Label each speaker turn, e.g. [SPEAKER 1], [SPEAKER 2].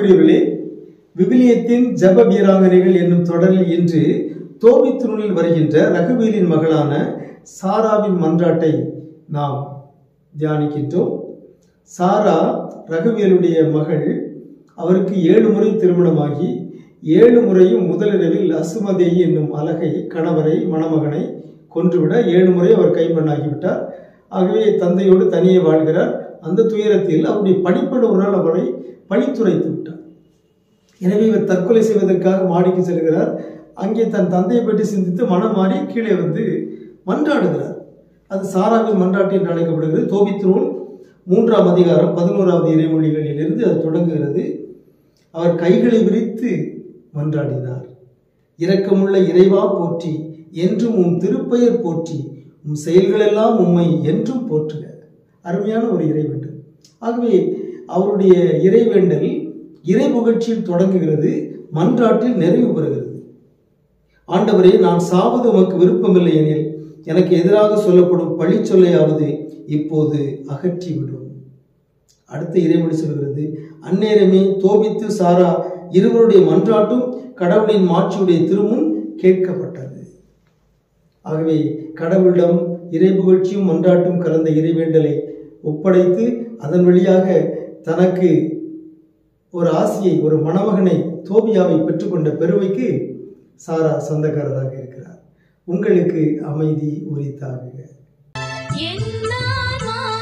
[SPEAKER 1] அன்புக்குரியவர்களே விவிலியத்தின் ஜப வீராங்கனைகள் என்னும் தொடரில் இன்று தோபித்துருளில் வருகின்ற ரகுவீலின் மகளான சாராவின் மன்றாட்டை நாம் தியானிக்கின்றோம் சாரா ரகுவேலுடைய மகள் அவருக்கு ஏழு முறை திருமணமாகி ஏழு முறையும் முதலிரவில் அசுமதேயி என்னும் அழகை கணவரை மணமகனை கொன்றுவிட ஏழு முறை அவர் கைம்பெண்ணாகிவிட்டார் ஆகவே தந்தையோடு தனியே வாழ்கிறார் அந்த துயரத்தில் அவருடைய பணிப்பெண் ஒரு நாள் அவரை பணித்துரைத்து விட்டார் எனவே இவர் தற்கொலை செய்வதற்காக மாடிக்கு செல்கிறார் அங்கே தன் தந்தையை பற்றி சிந்தித்து மனம் மாறி கீழே வந்து மன்றாடுகிறார் அது சாராவின் மன்றாட்டு என்று அழைக்கப்படுகிறது தோபித்ரூன் மூன்றாம் அதிகாரம் பதினோராவது இறைமொழிகளிலிருந்து அது தொடங்குகிறது அவர் கைகளை விரித்து மன்றாடினார் இரக்கமுள்ள இறைவா போற்றி என்றும் உம் திருப்பெயர் போற்றி உம் செயல்களெல்லாம் உம்மை என்றும் போற்றுக அருமையான ஒரு இறைவேண்டல் ஆகவே அவருடைய இறைவேண்டல் இறை புகழ்ச்சியில் தொடங்குகிறது மன்றாட்டில் நிறைவு பெறுகிறது ஆண்டவரே நான் சாவது உமக்கு விருப்பமில்லை எனில் எனக்கு எதிராக சொல்லப்படும் பழிச்சொல்லையாவது இப்போது அகற்றிவிடும் அடுத்த இறைமொழி சொல்கிறது அந்நேரமே தோபித்து சாரா இருவருடைய மன்றாட்டும் கடவுளின் மாட்சியுடைய திருமுன் கேட்கப்பட்டது ஆகவே கடவுளிடம் இறை புகழ்ச்சியும் மன்றாட்டும் கலந்த இறைவேண்டலை ஒப்படைத்து அதன் வழியாக தனக்கு ஒரு ஆசையை ஒரு மணமகனை தோபியாவை பெற்றுக்கொண்ட பெருமைக்கு சாரா சொந்தக்காரராக இருக்கிறார் உங்களுக்கு அமைதி உரித்தாகுக
[SPEAKER 2] என்னாமா